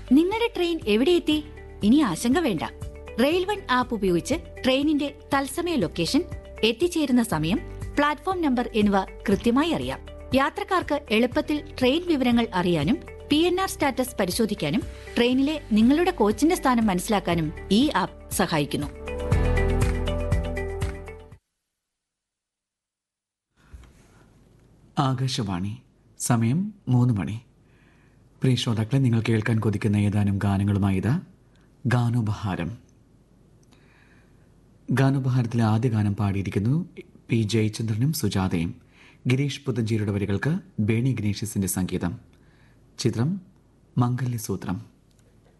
നിങ്ങളുടെ ട്രെയിൻ എവിടെ എത്തി ഇനി ആശങ്ക വേണ്ട റെയിൽ വൺ ആപ്പ് ഉപയോഗിച്ച് ട്രെയിനിന്റെ തത്സമയ ലൊക്കേഷൻ എത്തിച്ചേരുന്ന സമയം പ്ലാറ്റ്ഫോം നമ്പർ എന്നിവ കൃത്യമായി അറിയാം യാത്രക്കാർക്ക് എളുപ്പത്തിൽ ട്രെയിൻ വിവരങ്ങൾ അറിയാനും പി എൻ ആർ സ്റ്റാറ്റസ് പരിശോധിക്കാനും ട്രെയിനിലെ നിങ്ങളുടെ കോച്ചിന്റെ സ്ഥാനം മനസ്സിലാക്കാനും ഈ ആപ്പ് സഹായിക്കുന്നു ആകാശവാണി സമയം മൂന്ന് മണി പ്രിയ ശ്രോതാക്കളെ നിങ്ങൾ കേൾക്കാൻ കൊതിക്കുന്ന ഏതാനും ഗാനങ്ങളുമായി ഇത് ഗാനോപഹാരം ഗാനോപഹാരത്തിലെ ആദ്യ ഗാനം പാടിയിരിക്കുന്നു പി ജയചന്ദ്രനും സുജാതയും ഗിരീഷ് പുത്തഞ്ചേരിയുടെ വരികൾക്ക് ബേണി ഗണേഷ്യസിന്റെ സംഗീതം ചിത്രം മംഗല്യസൂത്രം